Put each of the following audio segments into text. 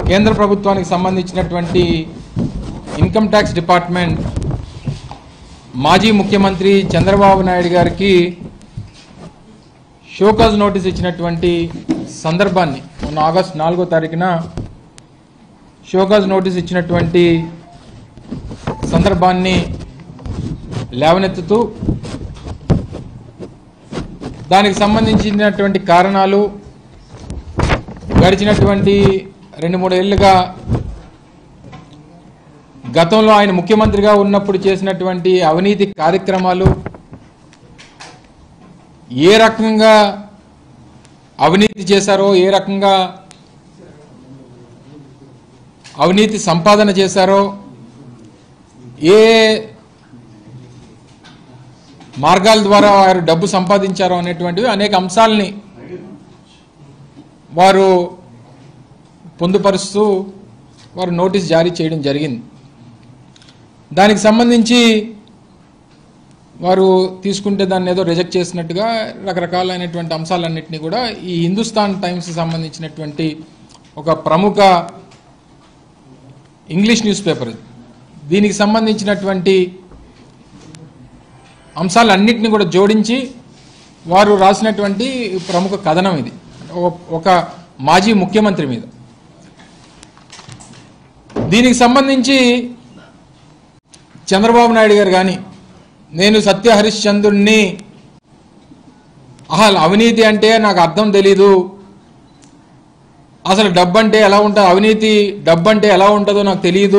కేంద్ర ప్రభుత్వానికి సంబంధించినటువంటి ఇన్కమ్ ట్యాక్స్ డిపార్ట్మెంట్ మాజీ ముఖ్యమంత్రి చంద్రబాబు నాయుడు గారికి షోకాజ్ నోటీస్ ఇచ్చినటువంటి సందర్భాన్ని మొన్న ఆగస్టు నాలుగో తారీఖున షోకాజ్ నోటీస్ ఇచ్చినటువంటి సందర్భాన్ని లేవనెత్తుతూ దానికి సంబంధించినటువంటి కారణాలు గడిచినటువంటి రెండు మూడు ఏళ్ళుగా గతంలో ఆయన ముఖ్యమంత్రిగా ఉన్నప్పుడు చేసినటువంటి అవినీతి కార్యక్రమాలు ఏ రకంగా అవినీతి చేశారో ఏ రకంగా అవినీతి సంపాదన చేశారో ఏ మార్గాల ద్వారా వారు డబ్బు సంపాదించారో అనేటువంటివి అనేక అంశాలని వారు పొందుపరుస్తూ వారు నోటీస్ జారీ చేయడం జరిగింది దానికి సంబంధించి వారు తీసుకుంటే దాన్ని ఏదో రిజెక్ట్ చేసినట్టుగా రకరకాలైనటువంటి అంశాలన్నింటినీ కూడా ఈ హిందుస్థాన్ టైమ్స్ సంబంధించినటువంటి ఒక ప్రముఖ ఇంగ్లీష్ న్యూస్ పేపర్ ఇది. దీనికి సంబంధించినటువంటి అంశాలన్నింటినీ కూడా జోడించి వారు రాసినటువంటి ప్రముఖ కథనం ఇది ఒక- ఒక మాజీ ముఖ్యమంత్రి మీద దీనికి సంబంధించి చంద్రబాబు నాయుడు గారు కానీ నేను సత్య హరిశ్చంద్రుణ్ణి అసలు అవినీతి అంటే నాకు అర్థం తెలీదు అసలు డబ్బు అంటే ఎలా ఉంటుంది అవినీతి డబ్బు అంటే ఎలా ఉంటుందో నాకు తెలియదు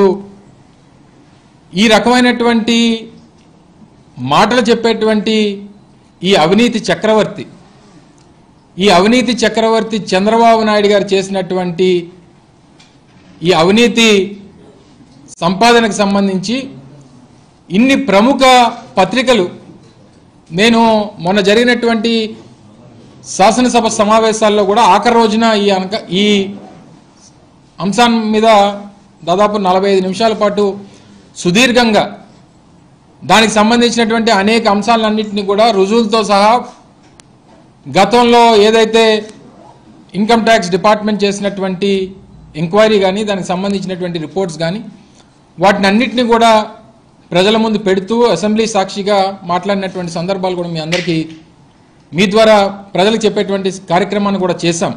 ఈ రకమైనటువంటి మాటలు చెప్పేటువంటి ఈ అవినీతి చక్రవర్తి ఈ అవినీతి చక్రవర్తి చంద్రబాబు నాయుడు గారు చేసినటువంటి ఈ అవినీతి సంపాదనకు సంబంధించి ఇన్ని ప్రముఖ పత్రికలు నేను మొన్న జరిగినటువంటి శాసనసభ సమావేశాల్లో కూడా ఆఖరి రోజున ఈ అనక ఈ అంశం మీద దాదాపు నలభై ఐదు నిమిషాల పాటు సుదీర్ఘంగా దానికి సంబంధించినటువంటి అనేక అంశాలన్నింటినీ కూడా రుజువులతో సహా గతంలో ఏదైతే ఇన్కమ్ ట్యాక్స్ డిపార్ట్మెంట్ చేసినటువంటి ఎంక్వైరీ కానీ దానికి సంబంధించినటువంటి రిపోర్ట్స్ కానీ వాటిని అన్నిటిని కూడా ప్రజల ముందు పెడుతూ అసెంబ్లీ సాక్షిగా మాట్లాడినటువంటి సందర్భాలు కూడా మీ అందరికీ మీ ద్వారా ప్రజలకు చెప్పేటువంటి కార్యక్రమాన్ని కూడా చేశాం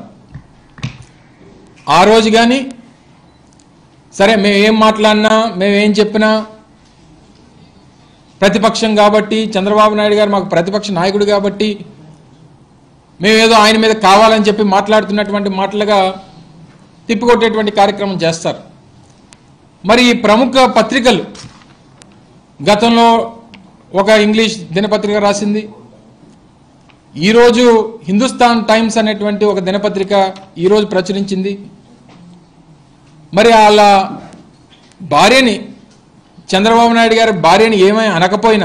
ఆ రోజు కానీ సరే మేము ఏం మాట్లాడినా మేము ఏం చెప్పినా ప్రతిపక్షం కాబట్టి చంద్రబాబు నాయుడు గారు మాకు ప్రతిపక్ష నాయకుడు కాబట్టి మేమేదో ఆయన మీద కావాలని చెప్పి మాట్లాడుతున్నటువంటి మాటలుగా తిప్పికొట్టేటువంటి కార్యక్రమం చేస్తారు మరి ఈ ప్రముఖ పత్రికలు గతంలో ఒక ఇంగ్లీష్ దినపత్రిక రాసింది ఈరోజు హిందుస్థాన్ టైమ్స్ అనేటువంటి ఒక దినపత్రిక ఈరోజు ప్రచురించింది మరి వాళ్ళ భార్యని చంద్రబాబు నాయుడు గారి భార్యని ఏమై అనకపోయినా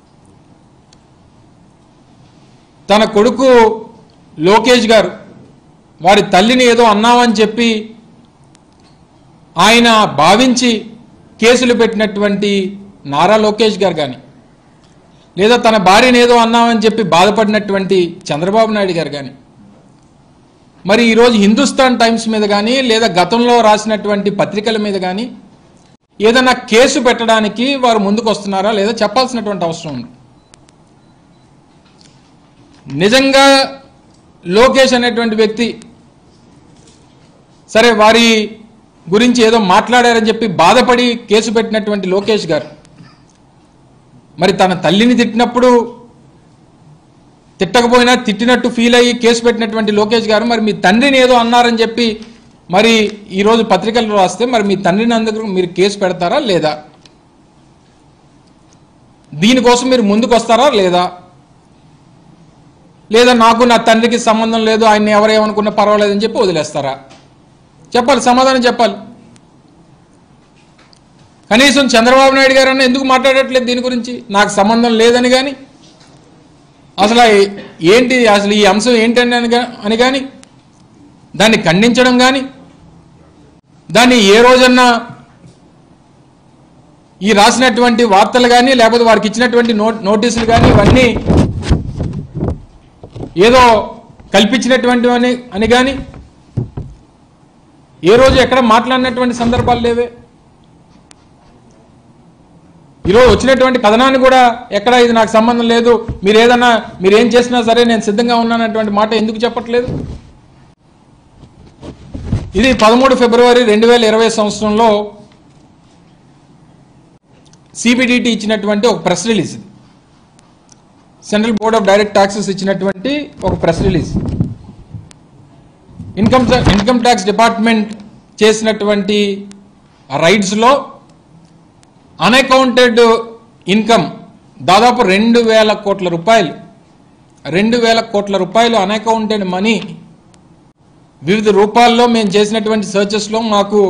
తన కొడుకు లోకేష్ గారు వారి తల్లిని ఏదో అన్నామని చెప్పి ఆయన భావించి కేసులు పెట్టినటువంటి నారా లోకేష్ గారు కానీ లేదా తన భార్యని ఏదో అన్నామని చెప్పి బాధపడినటువంటి చంద్రబాబు నాయుడు గారు కానీ మరి ఈరోజు హిందుస్థాన్ టైమ్స్ మీద కానీ లేదా గతంలో రాసినటువంటి పత్రికల మీద కానీ ఏదైనా కేసు పెట్టడానికి వారు ముందుకు వస్తున్నారా లేదా చెప్పాల్సినటువంటి అవసరం ఉంది నిజంగా లోకేష్ అనేటువంటి వ్యక్తి సరే వారి గురించి ఏదో మాట్లాడారని చెప్పి బాధపడి కేసు పెట్టినటువంటి లోకేష్ గారు మరి తన తల్లిని తిట్టినప్పుడు తిట్టకపోయినా తిట్టినట్టు ఫీల్ అయ్యి కేసు పెట్టినటువంటి లోకేష్ గారు మరి మీ తండ్రిని ఏదో అన్నారని చెప్పి మరి ఈరోజు పత్రికలు రాస్తే మరి మీ తండ్రిని అందుకు మీరు కేసు పెడతారా లేదా దీనికోసం మీరు ముందుకు వస్తారా లేదా లేదా నాకు నా తండ్రికి సంబంధం లేదు ఆయన ఎవరేమనుకున్నా పర్వాలేదని చెప్పి వదిలేస్తారా చెప్పాలి సమాధానం చెప్పాలి కనీసం చంద్రబాబు నాయుడు గారు అన్న ఎందుకు మాట్లాడట్లేదు దీని గురించి నాకు సంబంధం లేదని కానీ అసలు ఆ- ఏంటి అసలు ఈ అంశం ఏంటని అని గా- అని కానీ దాన్ని ఖండించడం కానీ దాన్ని ఏ రోజన్నా ఈ రాసినటువంటి వార్తలు కానీ లేకపోతే వారికి ఇచ్చినటువంటి నో నోటీసులు కానీ ఇవన్నీ ఏదో కల్పించినటువంటి అని అని కానీ ఏ రోజు ఎక్కడ మాట్లాడినటువంటి సందర్భాలు లేవే ఈరోజు వచ్చినటువంటి కథనాన్ని కూడా ఎక్కడ ఇది నాకు సంబంధం లేదు మీరు ఏదన్నా మీరు ఏం చేసినా సరే నేను సిద్ధంగా ఉన్నానటువంటి మాట ఎందుకు చెప్పట్లేదు ఇది పదమూడు ఫిబ్రవరి రెండు వేల ఇరవై సంవత్సరంలో సిబిడిటి ఇచ్చినటువంటి ఒక ప్రెస్ రిలీజ్ ఇది central board of direct taxes ఇచ్చినటువంటి ఒక press release income income tax department చేసినటువంటి రైడ్స్లో అన్అకౌంటెడ్ ఇన్కమ్ దాదాపు రెండు వేల కోట్ల రూపాయలు రెండు వేల కోట్ల రూపాయలు అన్అకౌంటెడ్ మనీ వివిధ రూపాల్లో మేము చేసినటువంటి సర్చెస్లో మాకు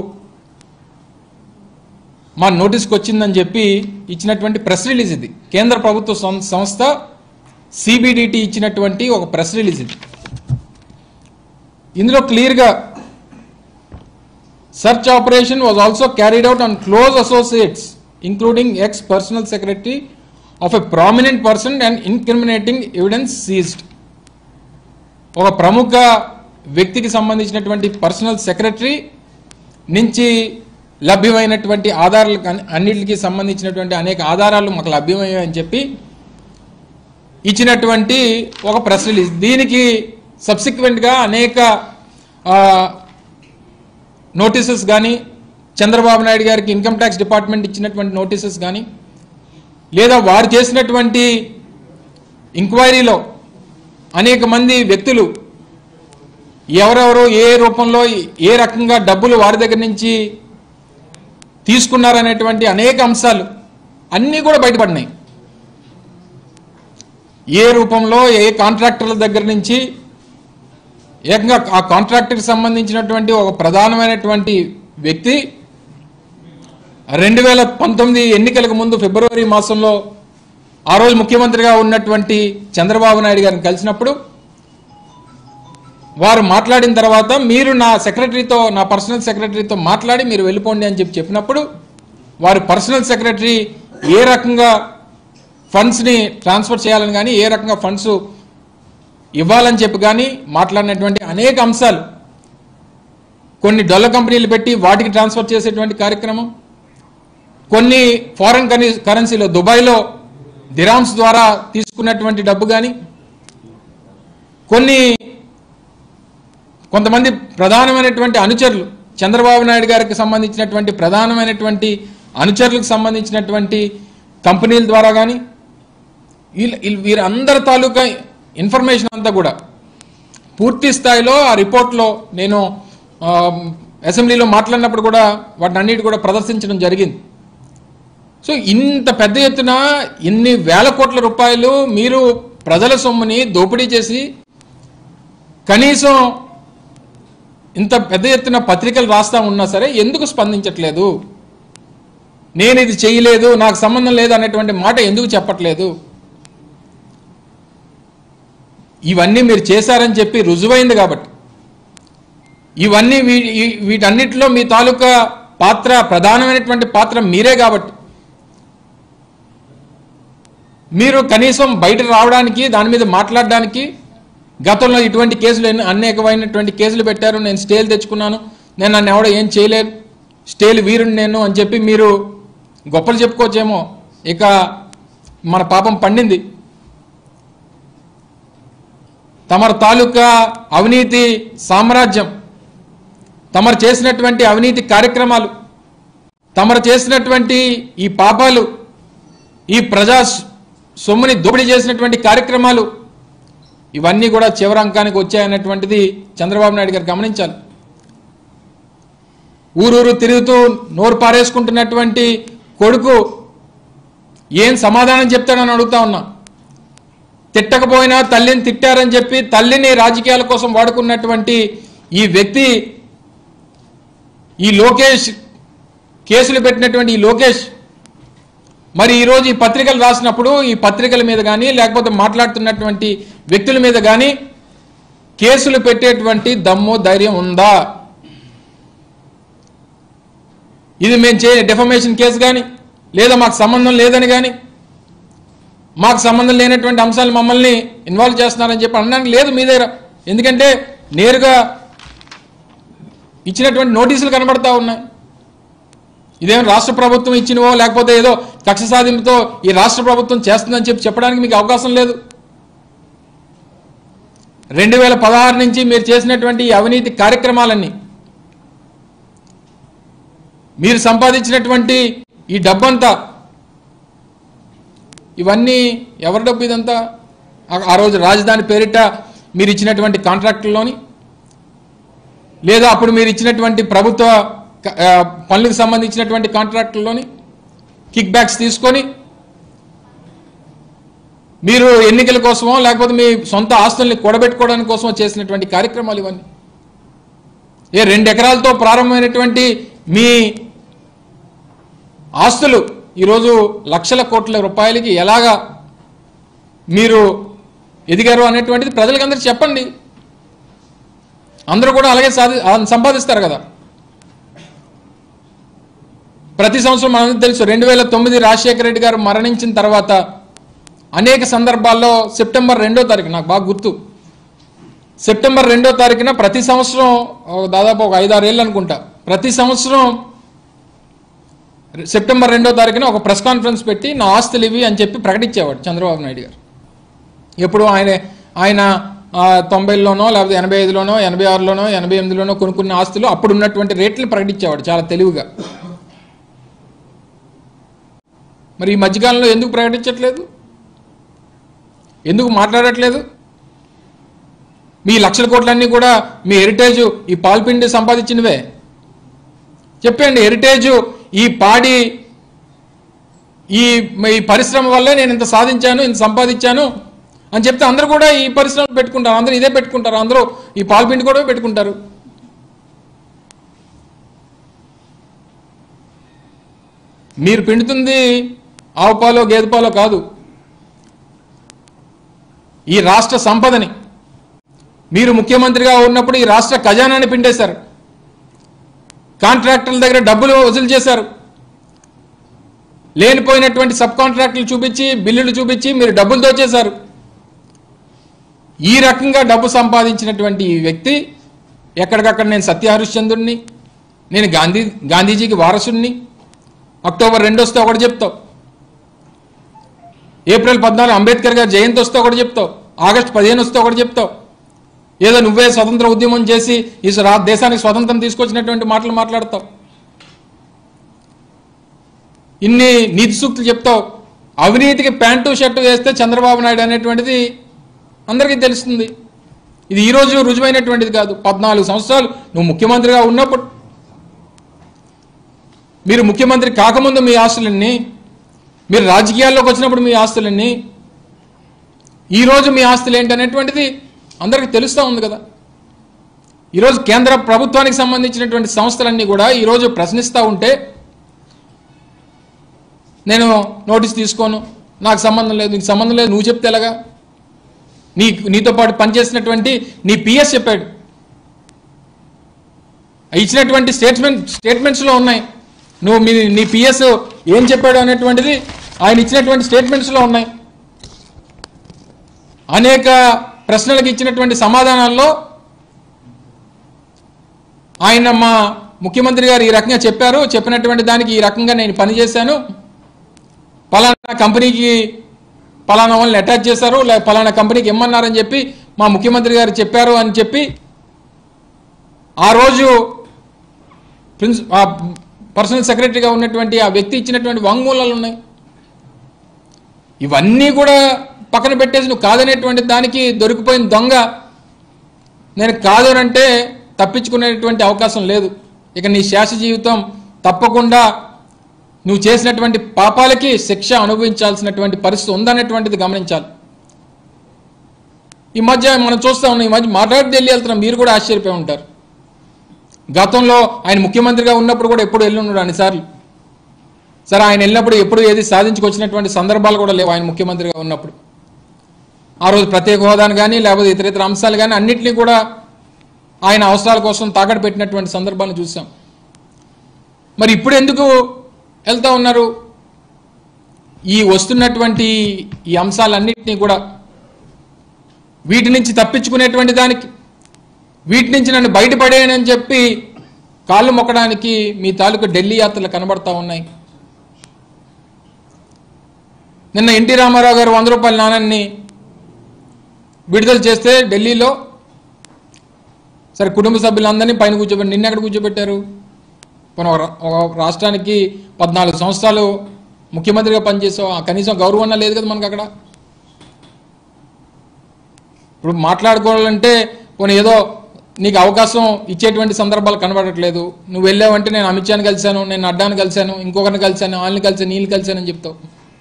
మా నోటీస్కి వచ్చిందని చెప్పి ఇచ్చినటువంటి ప్రెస్ రిలీజ్ ఇది కేంద్ర ప్రభుత్వ సం- సంస్థ సిబిడిటి ఇచ్చినటువంటి ఒక ప్రెస్ రిలీజ్ ఇది ఇందులో క్లియర్గా search operation was also carried out on close associates including ex personal secretary of a prominent person and incriminating evidence seized ఒక ప్రముఖ వ్యక్తికి సంబంధించినటువంటి పర్సనల్ సెక్రటరీ నుంచి లభ్యమైనటువంటి ఆధారాలకు అన్ని- అన్నిటికీ సంబంధించినటువంటి అనేక ఆధారాలు మాకు లభ్యమయ్యాయని చెప్పి ఇచ్చినటువంటి ఒక ప్రెస్ రిలీజ్ దీనికి సబ్సిక్వెంట్గా అనేక నోటీసెస్ కానీ చంద్రబాబు నాయుడు గారికి ఇన్కమ్ ట్యాక్స్ డిపార్ట్మెంట్ ఇచ్చినటువంటి నోటీసెస్ కానీ లేదా వారు చేసినటువంటి ఎంక్వైరీలో అనేక మంది వ్యక్తులు ఎవరెవరు ఏ రూపంలో ఏ రకంగా డబ్బులు వారి దగ్గర నుంచి తీసుకున్నారనేటువంటి అనేక అంశాలు అన్నీ కూడా బయటపడినాయి ఏ రూపంలో ఏ కాంట్రాక్టర్ల దగ్గర నుంచి ఏకంగా ఆ కాంట్రాక్టర్కి సంబంధించినటువంటి ఒక ప్రధానమైనటువంటి వ్యక్తి రెండు వేల పంతొమ్మిది ఎన్నికలకు ముందు ఫిబ్రవరి మాసంలో ఆ రోజు ముఖ్యమంత్రిగా ఉన్నటువంటి చంద్రబాబు నాయుడు గారిని కలిసినప్పుడు వారు మాట్లాడిన తర్వాత మీరు నా సెక్రటరీతో నా పర్సనల్ సెక్రటరీతో మాట్లాడి మీరు వెళ్ళిపోండి అని చెప్పి చెప్పినప్పుడు వారి పర్సనల్ సెక్రటరీ ఏ రకంగా ఫండ్స్ని ట్రాన్స్ఫర్ చేయాలని కానీ ఏ రకంగా ఫండ్స్ ఇవ్వాలని చెప్పి కానీ మాట్లాడినటువంటి అనేక అంశాలు కొన్ని డొల్ల కంపెనీలు పెట్టి వాటికి ట్రాన్స్ఫర్ చేసేటువంటి కార్యక్రమం కొన్ని ఫారెన్ కనీ కరెన్సీలో దుబాయ్లో దిరామ్స్ ద్వారా తీసుకున్నటువంటి డబ్బు కానీ కొన్ని కొంతమంది ప్రధానమైనటువంటి అనుచరులు చంద్రబాబు నాయుడు గారికి సంబంధించినటువంటి ప్రధానమైనటువంటి అనుచరులకు సంబంధించినటువంటి కంపెనీల ద్వారా కానీ వీళ్ళ వీళ్ళ- వీరందరి తాలూకా ఇన్ఫర్మేషన్ అంతా కూడా పూర్తి స్థాయిలో ఆ రిపోర్ట్లో నేను ఆ, అసెంబ్లీలో మాట్లాడినప్పుడు కూడా వాటిని అన్నిటి కూడా ప్రదర్శించడం జరిగింది సో ఇంత పెద్ద ఎత్తున ఇన్ని వేల కోట్ల రూపాయలు మీరు ప్రజల సొమ్ముని దోపిడీ చేసి కనీసం ఇంత పెద్ద ఎత్తున పత్రికలు రాస్తా ఉన్నా సరే ఎందుకు స్పందించట్లేదు నేను ఇది చేయలేదు నాకు సంబంధం లేదు అనేటువంటి మాట ఎందుకు చెప్పట్లేదు ఇవన్నీ మీరు చేశారని చెప్పి రుజువైంది కాబట్టి ఇవన్నీ వీ ఈ- వీటన్నిటిలో మీ తాలూకా పాత్ర ప్రధానమైనటువంటి పాత్ర మీరే కాబట్టి మీరు కనీసం బయట రావడానికి దాని మీద మాట్లాడడానికి గతంలో ఇటువంటి కేసులు ఎన్ని అనేకమైనటువంటి కేసులు పెట్టారు నేను స్టేలు తెచ్చుకున్నాను నేను నన్ను ఎవడో ఏం చేయలేదు స్టేలు వీరుని నేను అని చెప్పి మీరు గొప్పలు చెప్పుకోవచ్చేమో ఇక మన పాపం పండింది తమరు తాలూకా అవినీతి సామ్రాజ్యం తమరు చేసినటువంటి అవినీతి కార్యక్రమాలు తమరు చేసినటువంటి ఈ పాపాలు ఈ ప్రజా సొమ్ముని దోపిడీ చేసినటువంటి కార్యక్రమాలు ఇవన్నీ కూడా చివరి అంకానికి వచ్చాయన్నటువంటిది చంద్రబాబు నాయుడు గారు గమనించాలి ఊరూరు తిరుగుతూ నోరు పారేసుకుంటున్నటువంటి కొడుకు ఏం సమాధానం చెప్తాడని అడుగుతా ఉన్నా తిట్టకపోయినా తల్లిని తిట్టారని చెప్పి తల్లిని రాజకీయాల కోసం వాడుకున్నటువంటి ఈ వ్యక్తి ఈ లోకేష్ కేసులు పెట్టినటువంటి ఈ లోకేష్ మరి ఈరోజు ఈ పత్రికలు రాసినప్పుడు ఈ పత్రికల మీద కానీ లేకపోతే మాట్లాడుతున్నటువంటి వ్యక్తుల మీద కానీ కేసులు పెట్టేటువంటి దమ్ము ధైర్యం ఉందా ఇది మేము చే డెఫమేషన్ కేసు కానీ లేదా మాకు సంబంధం లేదని కానీ మాకు సంబంధం లేనటువంటి అంశాలు మమ్మల్ని ఇన్వాల్వ్ చేస్తున్నారని చెప్పి అనడానికి లేదు మీ దగ్గర ఎందుకంటే నేరుగా ఇచ్చినటువంటి నోటీసులు కనబడతా ఉన్నాయి ఇదేం రాష్ట్ర ప్రభుత్వం ఇచ్చినవో లేకపోతే ఏదో కక్ష సాధింపుతో ఈ రాష్ట్ర ప్రభుత్వం చేస్తుందని చెప్పి చెప్పడానికి మీకు అవకాశం లేదు రెండు వేల పదహారు నుంచి మీరు చేసినటువంటి ఈ అవినీతి కార్యక్రమాలన్నీ మీరు సంపాదించినటువంటి ఈ డబ్బంతా ఇవన్నీ ఎవరి డబ్బు ఇదంతా ఆ- ఆ రోజు రాజధాని పేరిట మీరు ఇచ్చినటువంటి కాంట్రాక్టుల్లోని లేదా అప్పుడు మీరు ఇచ్చినటువంటి ప్రభుత్వ క- ఆ, పనులకు సంబంధించినటువంటి కాంట్రాక్టుల్లోని కిక్ బ్యాక్స్ తీసుకొని మీరు ఎన్నికల కోసమో లేకపోతే మీ సొంత ఆస్తుల్ని కూడబెట్టుకోవడానికి కోసమో చేసినటువంటి కార్యక్రమాలు ఇవన్నీ ఏ రెండు ఎకరాలతో ప్రారంభమైనటువంటి మీ ఆస్తులు ఈరోజు లక్షల కోట్ల రూపాయలకి ఎలాగా మీరు ఎదిగారు అనేటువంటిది ప్రజలకు అందరికి చెప్పండి అందరూ కూడా అలాగే సాధి ఆ- సంపాదిస్తారు కదా ప్రతి సంవత్సరం మనకు తెలుసు రెండు వేల తొమ్మిది రాజశేఖర రెడ్డి గారు మరణించిన తర్వాత అనేక సందర్భాల్లో సెప్టెంబర్ రెండో తారీఖు నాకు బాగా గుర్తు సెప్టెంబర్ రెండో తారీఖున ప్రతి సంవత్సరం ఒక దాదాపు ఒక ఐదారేళ్ళు అనుకుంటా ప్రతి సంవత్సరం సెప్టెంబర్ రెండో తారీఖున ఒక ప్రెస్ కాన్ఫరెన్స్ పెట్టి నా ఆస్తులు ఇవి అని చెప్పి ప్రకటించేవాడు చంద్రబాబు నాయుడు గారు ఎప్పుడు ఆయన ఆయన ఆ, తొంభైలోనో లేకపోతే ఎనభై ఐదులోనో ఎనభై ఆరులోనో ఎనభై ఎనిమిదిలోనో కొనుక్కున్న ఆస్తులు అప్పుడు ఉన్నటువంటి రేట్లు ప్రకటించేవాడు చాలా తెలివిగా మరి ఈ మధ్యకాలంలో ఎందుకు ప్రకటించట్లేదు ఎందుకు మాట్లాడట్లేదు మీ లక్షల కోట్లన్నీ కూడా మీ హెరిటేజ్ ఈ పాల్పిండి సంపాదించినవే చెప్పండి హెరిటేజ్ ఈ పాడి ఈ ఈ పరిశ్రమ వల్లే నేను ఇంత సాధించాను ఇంత సంపాదించాను అని చెప్తే అందరూ కూడా ఈ పరిశ్రమలు పెట్టుకుంటారు అందరూ ఇదే పెట్టుకుంటారు అందరూ ఈ పాల్పిండి కూడా పెట్టుకుంటారు మీరు పిండుతుంది ఆవు పాలో గేదె పాలో కాదు ఈ రాష్ట్ర సంపదని మీరు ముఖ్యమంత్రిగా ఉన్నప్పుడు ఈ రాష్ట్ర ఖజానాన్ని పిండేశారు కాంట్రాక్టర్ల దగ్గర డబ్బులు వసూలు చేశారు లేనిపోయినటువంటి సబ్ కాంట్రాక్టులు చూపించి బిల్లులు చూపించి మీరు డబ్బులు దోచేశారు ఈ రకంగా డబ్బు సంపాదించినటువంటి ఈ వ్యక్తి ఎక్కడికక్కడ నేను సత్యహరిశ్చంద్రుడిని నేను గాంధీ గాంధీజీకి వారసుడిని అక్టోబర్ రెండు వస్తే ఒకటి చెప్తావు ఏప్రిల్ పద్నాలుగు అంబేద్కర్ గారి జయంతి వస్తే ఒకటి చెప్తావు ఆగస్టు పదిహేను వస్తే ఒకటి చెప్తావు ఏదో నువ్వే స్వతంత్ర ఉద్యమం చేసి ఈ రా దేశానికి స్వతంత్రం తీసుకొచ్చినటువంటి మాటలు మాట్లాడతావు ఇన్ని నీతి సూక్తులు చెప్తావు అవినీతికి ప్యాంటు షర్టు వేస్తే చంద్రబాబు నాయుడు అనేటువంటిది అందరికీ తెలుస్తుంది ఇది ఈ రోజు రుజువైనటువంటిది కాదు పద్నాలుగు సంవత్సరాలు నువ్వు ముఖ్యమంత్రిగా ఉన్నప్పుడు మీరు ముఖ్యమంత్రి కాకముందు మీ ఆస్తులన్నీ మీరు రాజకీయాల్లోకి వచ్చినప్పుడు మీ ఆస్తులన్నీ ఈరోజు మీ ఆస్తులు ఏంటి అనేటువంటిది అందరికీ తెలుస్తూ ఉంది కదా ఈరోజు కేంద్ర ప్రభుత్వానికి సంబంధించినటువంటి సంస్థలన్నీ కూడా ఈరోజు ప్రశ్నిస్తూ ఉంటే నేను నోటీస్ తీసుకోను నాకు సంబంధం లేదు నీకు సంబంధం లేదు నువ్వు చెప్తే ఎలాగా నీ నీతో పాటు పనిచేసినటువంటి నీ పిఎస్ చెప్పాడు ఇచ్చినటువంటి స్టేట్మెంట్ స్టేట్మెంట్స్లో ఉన్నాయి నువ్వు మీ నీ పిఎస్ ఏం చెప్పాడు అనేటువంటిది ఆయన ఇచ్చినటువంటి స్టేట్మెంట్స్లో ఉన్నాయి అనేక ప్రశ్నలకు ఇచ్చినటువంటి సమాధానాల్లో ఆయన మా ముఖ్యమంత్రి గారు ఈ రకంగా చెప్పారు చెప్పినటువంటి దానికి ఈ రకంగా నేను పనిచేశాను పలానా కంపెనీకి పలానా వాళ్ళని అటాచ్ చేశారు లేక పలానా కంపెనీకి ఇమ్మన్నారని చెప్పి మా ముఖ్యమంత్రి గారు చెప్పారు అని చెప్పి ఆ రోజు ప్రిన్స్ ఆ పర్సనల్ సెక్రటరీగా ఉన్నటువంటి ఆ వ్యక్తి ఇచ్చినటువంటి వాంగ్మూలాలు ఉన్నాయి ఇవన్నీ కూడా పక్కన పెట్టేసి నువ్వు కాదనేటువంటి దానికి దొరికిపోయిన దొంగ నేను కాదు అని అంటే తప్పించుకునేటువంటి అవకాశం లేదు ఇక నీ శేష జీవితం తప్పకుండా నువ్వు చేసినటువంటి పాపాలకి శిక్ష అనుభవించాల్సినటువంటి పరిస్థితి ఉందనేటువంటిది గమనించాలి ఈ మధ్య మనం చూస్తా ఉన్నాం ఈ మధ్య మాట్లాడి ఢిల్లీ వెళ్తున్నాం మీరు కూడా ఆశ్చర్యపోయి ఉంటారు గతంలో ఆయన ముఖ్యమంత్రిగా ఉన్నప్పుడు కూడా ఎప్పుడు వెళ్ళి ఉన్నాడు అన్నిసార్లు సరే ఆయన వెళ్ళినప్పుడు ఎప్పుడు ఏది సాధించుకొచ్చినటువంటి సందర్భాలు కూడా లేవు ఆయన ముఖ్యమంత్రిగా ఉన్నప్పుడు ఆ రోజు ప్రత్యేక హోదాను కానీ లేకపోతే ఇతర ఇతర అంశాలు కానీ అన్నింటినీ కూడా ఆయన అవసరాల కోసం తాకట్టు పెట్టినటువంటి సందర్భాలను చూసాం మరి ఇప్పుడు ఎందుకు వెళ్తా ఉన్నారు ఈ వస్తున్నటువంటి ఈ అంశాలన్నింటినీ కూడా వీటి నుంచి తప్పించుకునేటువంటి దానికి వీటి నుంచి నన్ను బయటపడేయనని చెప్పి కాళ్ళు మొక్కడానికి మీ తాలూకు ఢిల్లీ యాత్రలు కనబడతా ఉన్నాయి నిన్న ఎన్టీ రామారావు గారు వంద రూపాయల నాణాన్ని విడుదల చేస్తే ఢిల్లీలో సరే కుటుంబ సభ్యులందరినీ పైన కూర్చోబెట్టి నిన్న ఎక్కడ కూర్చోబెట్టారు పోనీ ఒక రా- ఒక రాష్ట్రానికి పద్నాలుగు సంవత్సరాలు ముఖ్యమంత్రిగా పనిచేసావు ఆ కనీసం గౌరవం అన్నా లేదు కదా మనకు అక్కడ ఇప్పుడు మాట్లాడుకోవాలంటే పోనీ ఏదో నీకు అవకాశం ఇచ్చేటువంటి సందర్భాలు కనబడట్లేదు నువ్వు వెళ్ళావంటే నేను అమిత్ షాని కలిశాను నేను అడ్డాని కలిశాను ఇంకొకరిని కలిశాను వాళ్ళని కలిశాను నీళ్ళు కలిశానని చెప్తావు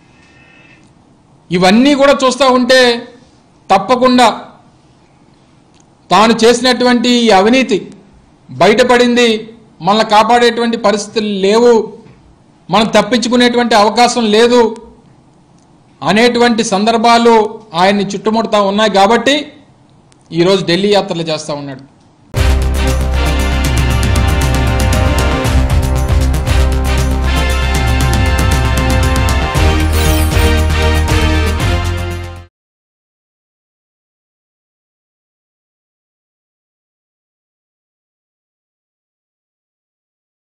ఇవన్నీ కూడా చూస్తూ ఉంటే తప్పకుండా తాను చేసినటువంటి ఈ అవినీతి బయటపడింది మనల్ని కాపాడేటువంటి పరిస్థితులు లేవు మనం తప్పించుకునేటువంటి అవకాశం లేదు అనేటువంటి సందర్భాలు ఆయన్ని చుట్టుముడతా ఉన్నాయి కాబట్టి ఈరోజు ఢిల్లీ యాత్రలు చేస్తూ ఉన్నాడు